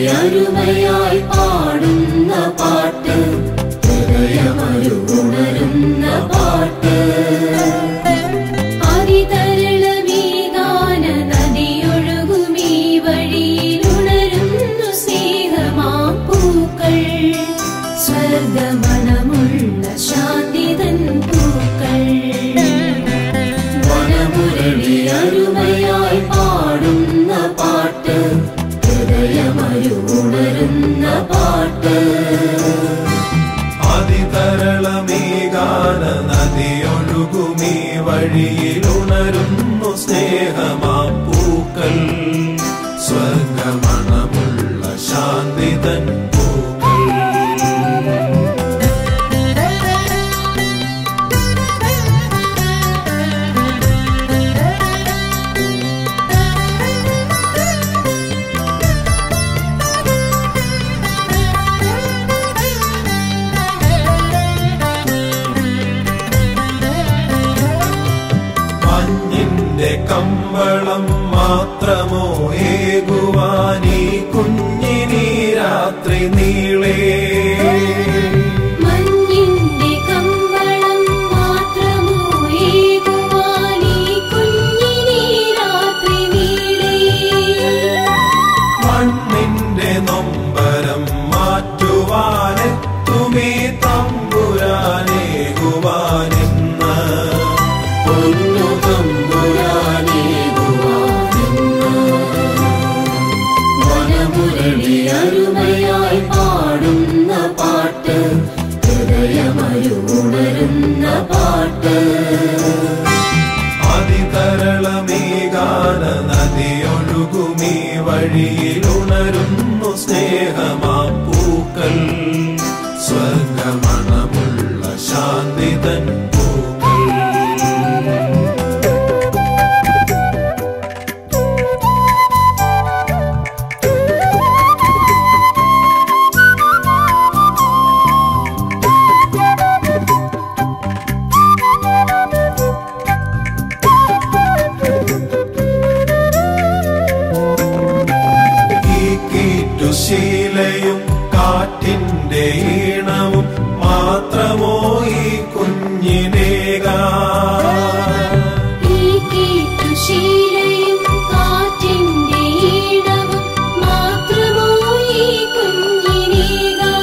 അരുമയായി പാടുന്ന പാട്ട് ഹൃദയമരുണരുന്ന പാട്ട് അതിതരളമീ ഗാന നദിയൊഴുകുമീ വഴിയിലുണരുന്നു സ്നേഹമാം പൂക്കൾ സ്വർഗമണമുള്ള ശാന്തിതൻ പൂക്കൾ വനമുരളി അരുമയായി പാടുന്ന പാട്ട് ഹൃദയമരുണരുന്ന പാട്ട് അതിതരളമേകാന നദിയൊഴുകുമീ വഴിയിലുണരുന്നു സ്നേഹമാം പൂക്കൾ സ്വർഗമണമുള്ള ശാന്തിതൻ പൂക്കൾ മഞ്ഞിന്റെ കമ്പളം മാത്രമോ ഏകുവാനീ കുഞ്ഞിനീ രാത്രി നീളേ മഞ്ഞിന്റെ കമ്പളം മാത്രമോ ഏകുവാനീ കുഞ്ഞിനീ രാത്രി നീളേ മണ്ണിന്റെ നൊമ്പരം മാറ്റുവാനെത്തുമേ തമ്പുരാനേകുവാനിന്ന് പൊന്നു തമ്പുരാനേകുവാനിന്ന് വനമുരളി അരുമയായി പാടുന്ന പാട്ട് ഹൃദയമരുണരുന്ന പാട്ട് അതിതരളമേകാന നദിയൊഴുകുമീ വഴിയിലുണരുന്നു സ്നേഹമാം പൂക്കൾ സ്വർഗമണമുള്ള ശാന്തിതൻ പൂക്കൾ ഈ കീറ്റുശീലയും കാറ്റിന്റെ ഈണവും മാത്രമോ ഈ കുഞ്ഞിനേകാ ഈ കീട്ടുശീലയും കാറ്റിന്റെ ഈണവും മാത്രമോ ഈ കുഞ്ഞിനീകാ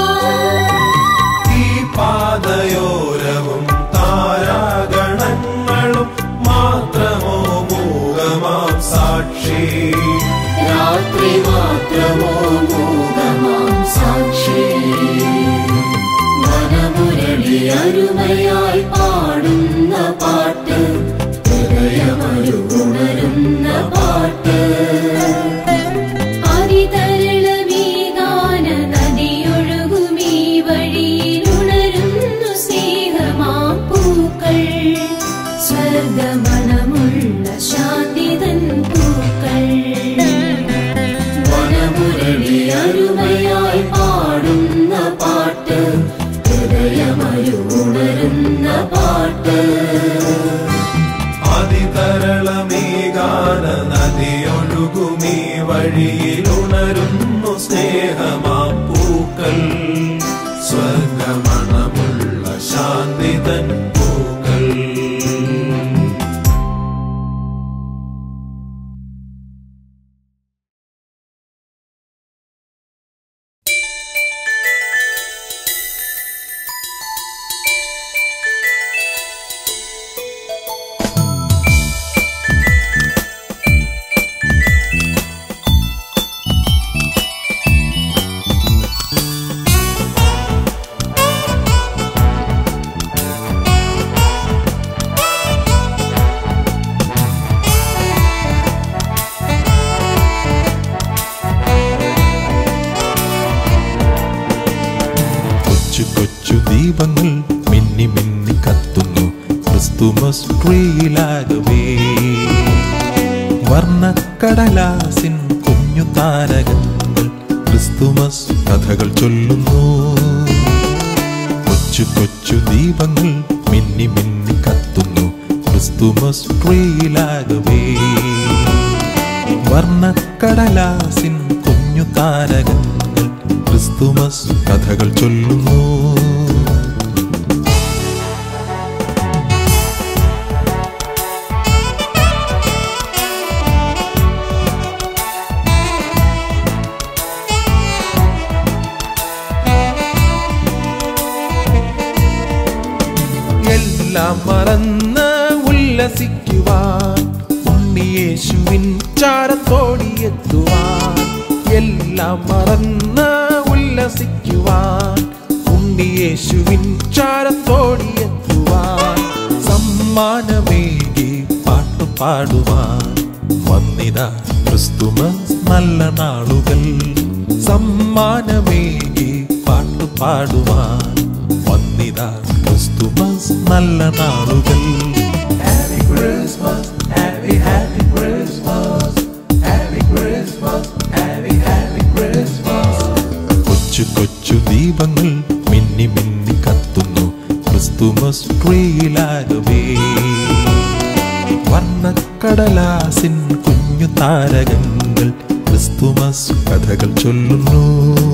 ഈ പാതയോരവും താരാഗണങ്ങളും മാത്രമോ മൂകമാം സാക്ഷി രാത്രി മാത്രമോ മൂകമാം സാക്ഷി മനമുരളി അരുമയായി പാടുന്ന പാട്ട് ഹൃദയമരുണരുന്ന പാട്ട് അതിതരളമീ ഗാന നദിയൊഴുകുമീ വഴിയിലുണരുന്നു സ്നേഹമാം പൂക്കൾ സ്വർഗമണമുള്ള ശാന്തിതൻ പൂക്കൾ വനമുരളി അരുമയായി പാടുന്ന പാട്ട് ഹൃദയമരുണരുന്ന പാട്ട് അതിതരളമേകാന നദിയൊഴുകുമീ വഴിയിലുണരുന്നു സ്നേഹമാം പൂക്കൾ സ്വർഗമണമുള്ള ശാന്തിതൻ പൂക്കൾ കൊച്ചു കൊച്ചു ദീപങ്ങൾ മിന്നി മിന്നി കത്തുന്നു ക്രിസ്തുമസ് ട്രീയിലാകവേ വർണ്ണക്കടലാസിൻ കുഞ്ഞു താരകങ്ങൾ ക്രിസ്തുമസ് കഥകൾ ചൊല്ലുന്നു കൊച്ചു കൊച്ചു ദീപങ്ങൾ മിന്നി മിന്നി കത്തുന്നു ക്രിസ്തുമസ് ട്രീയിലാകവേ വർണ്ണക്കടലാസിൻ കുഞ്ഞു താരകങ്ങൾ ക്രിസ്തുമസ് കഥകൾ ചൊല്ലുന്നു എല്ലാം മറന്ന് ഉല്ലസിക്കുവാൻ ഉണ്ണിയേശുവിൻ ചാരത്തോടിയെത്തുവാൻ എല്ലാം മറന്ന് ഉല്ലസിക്കുവാൻ ഉണ്ണിയേശുവിൻ ചാരത്തോടിയെത്തുവാൻ സമ്മാനമേകി പാട്ടു പാടുവാൻ വന്നിത ക്രിസ്തുമസ് നല്ല നാളുകൾ സമ്മാനമേകി പാട്ടു പാടുവാൻ വന്നിത ക്രിസ്തുമസ് നല്ല നാളുകൾ Happy Christmas, happy happy Christmas, happy Christmas, happy happy Christmas. കൊച്ചു കൊച്ചു ദീപങ്ങൾ മിന്നി മിന്നി കത്തുന്നു ക്രിസ്തുമസ് ട്രീയിലാകവേ വർണ്ണക്കടലാസിൻ കുഞ്ഞു താരകങ്ങൾ ക്രിസ്തുമസ് കഥകൾ ചൊല്ലുന്നു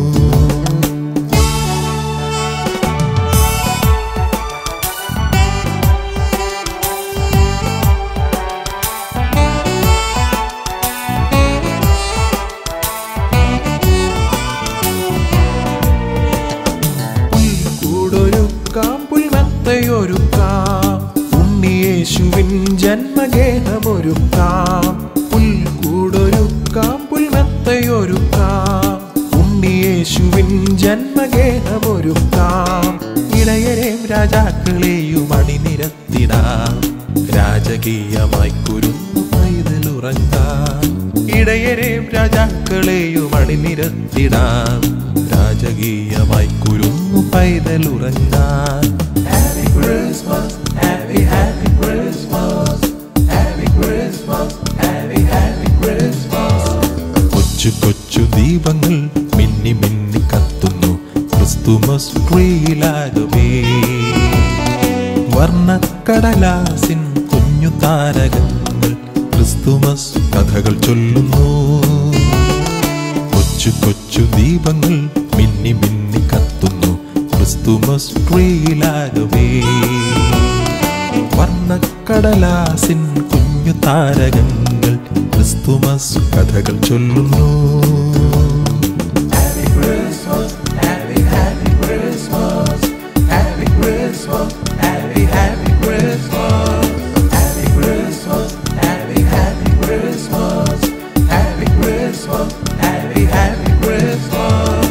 പുൽക്കൂടൊരുക്കാം പുൽമത്തയൊരുക്കാം ഉണ്ണിയേശുവിൻ ജന്മഗേഹമൊരുക്കാം പുൽക്കൂടൊരുക്കാം പുൽമത്തയൊരുക്കാം ഉണ്ണിയേശുവിൻ ജന്മഗേഹമൊരുക്കാം ഇടയരെയും രാജാക്കളെയും അണിനിരത്തിടാം രാജകീയമായി കുരുന്നു പൈതലുറങ്ങാം ഇടയരെയും രാജാക്കളെയും അണിനിരത്തിടാം രാജകീയമായി കുരുന്നു പൈതലുറങ്ങാൻ Happy Christmas, happy happy Christmas, happy Christmas, happy happy Christmas. കൊച്ചു കൊച്ചു ദീപങ്ങൾ മിന്നി മിന്നി കത്തുന്നു ക്രിസ്തുമസ് ട്രീയിലാകവേ വർണ്ണക്കടലാസിൻ കുഞ്ഞു താരകങ്ങൾ ക്രിസ്തുമസ് കഥകൾ ചൊല്ലുന്നു കൊച്ചു കൊച്ചു ദീപങ്ങൾ മിന്നി മിന്നി കത്തുന്നു ക്രിസ്തുമസ് ട്രീയിലാകവേ വർണ്ണക്കടലാസിൻ കുഞ്ഞു താരകങ്ങൾ ക്രിസ്തുമസ് കഥകൾ ചൊല്ലുന്നു Happy Christmas, happy happy Christmas, happy Christmas, happy happy Christmas, happy Christmas, happy happy Christmas, happy Christmas, happy happy Christmas.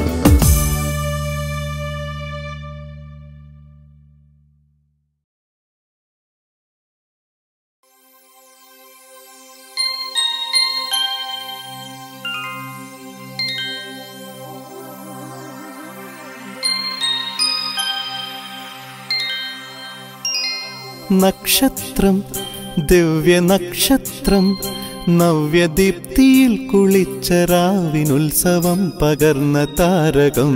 നക്ഷത്രം ദിവ്യനക്ഷത്രം നവ്യദീപ്തിയിൽ കുളിച്ച രാവിനുത്സവം പകർന്ന താരകം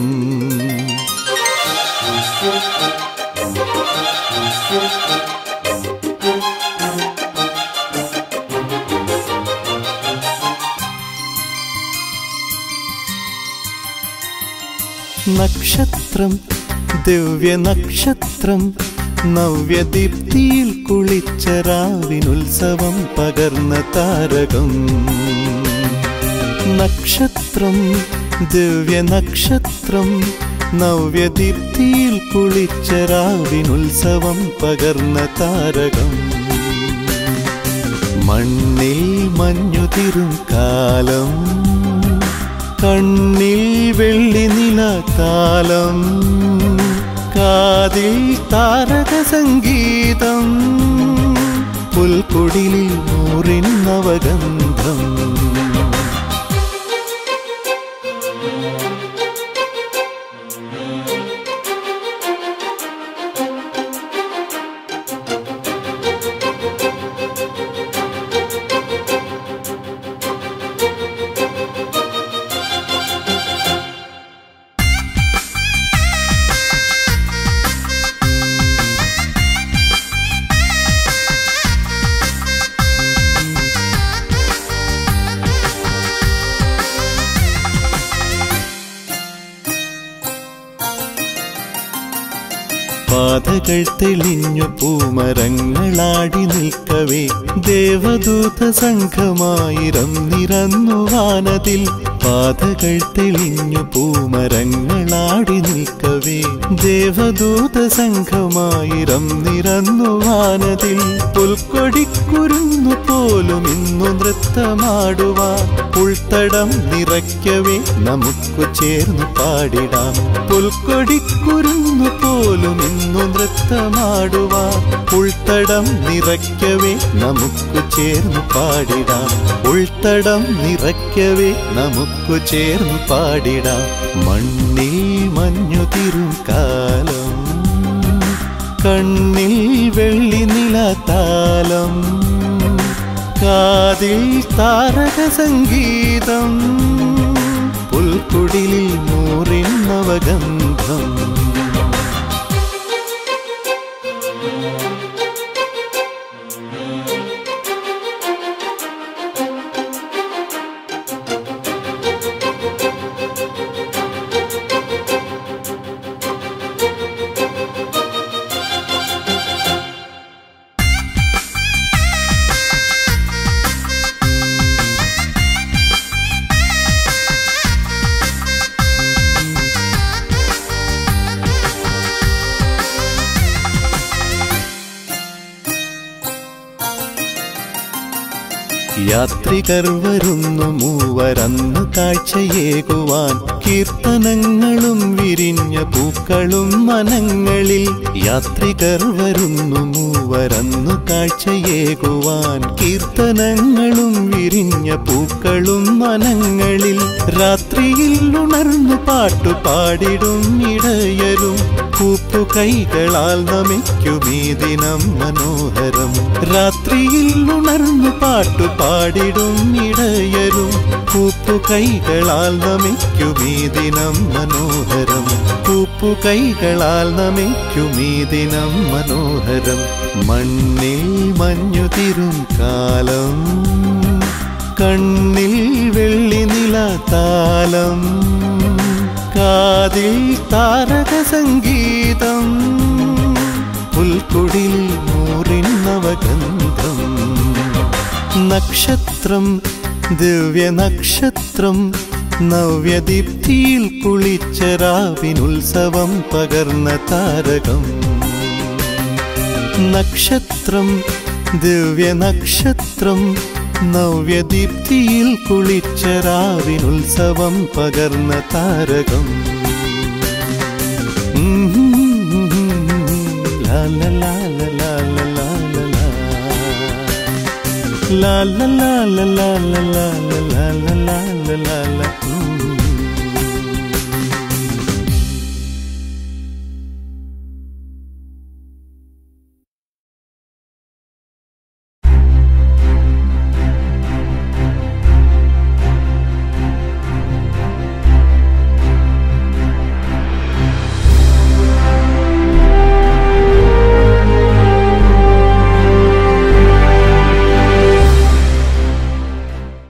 നക്ഷത്രം ദിവ്യനക്ഷത്രം നവ്യദീപ്തിയിൽ കുളിച്ച രാവിനുത്സവം പകർന്ന താരകം നക്ഷത്രം ദിവ്യനക്ഷത്രം നവ്യദീപ്തിയിൽ കുളിച്ച രാവിനുത്സവം പകർന്ന താരകം മണ്ണിൽ മഞ്ഞുതിരും കാലം കണ്ണിൽ വെള്ളി നില കാലം കാതിൽ താരക സംഗീതം പുൽക്കൊടിലിൽ നൂറിൻ നവഗന്ധം പാതകൾ തെളിഞ്ഞു പൂമരങ്ങളാടി നിൽക്കവേ ദേവദൂത സംഘമായിരം നിറന്നു വാനതിൽ പാതകൾ തെളിഞ്ഞു പൂമരങ്ങളാടി നിൽക്കവേ ദേവദൂത സംഘമായിരം നിറന്നു വാനതിൽ പുൽക്കൊടിക്കുരുന്നു പോലും ഇന്നു നൃത്തമാടുവാൻ ഉൾത്തടം നിറയ്ക്കവേ നമുക്കു ചേർന്നു പാടിടാം പുൽക്കൊടിക്കുരുന്നു പോലും ഇന്നു നൃത്തമാടുവാൻ ഉൾത്തടം നിറയ്ക്കവേ നമുക്കു ചേർന്നു പാടിടാം ഉൾത്തടം നിറയ്ക്കവേ നമുക്കു ചേർന്നു പാടിടാം മണ്ണിൽ മഞ്ഞു തിരും കാലം കണ്ണിൽ വെള്ളി നിലത്താലം കാതിൽ താരക സംഗീതം പുൽക്കുടിലിൽ നൂറിൻ നവഗന്ധം യാത്രികർ വരുന്നു മൂവരന്ന് കാഴ്ചയേകുവാൻ കീർത്തനങ്ങളും വിരിഞ്ഞ പൂക്കളും മനങ്ങളിൽ യാത്രികർ വരുന്നു മൂവരന്നു കാഴ്ചയേകുവാൻ കീർത്തനങ്ങളും വിരിഞ്ഞ പൂക്കളും മനങ്ങളിൽ രാത്രിയിൽ ഉണർന്നു പാട്ടുപാടിടും ഇടയരും കൂപ്പുകൈകളാൽ നമിക്കും ഈ ദിനം മനോഹരം രാത്രിയിൽ ഉണർന്നു പാട്ടുപാടിടും ഇടയരും കൂപ്പുകൈകളാൽ നമിക്കും ഈ ദിനം മനോഹരം കൂപ്പുകൈകളാൽ നമിക്കും ഈ ദിനം മനോഹരം മണ്ണിൽ മഞ്ഞു തിരും കാലം കണ്ണിൽ വെള്ളി നിലത്താലം കാതിൽ താരക സംഗീതം പുൽക്കുടിൽ നൂറിൻ നവഗന്ധം നക്ഷത്രം ദിവ്യ നക്ഷത്രം നവ്യദീപ്തിയിൽ കുളിച്ച രാവിനുത്സവം പകർന്ന താരകം നക്ഷത്രം ദിവ്യ നക്ഷത്രം നവ്യദീപ്തിയിൽ കുളിച്ച രാവിനുത്സവം പകർന്ന താരകം ലാ ലാ ലാ ലാ ലാ ലാ ലാ ലാ. La la la la la la la la la la la la la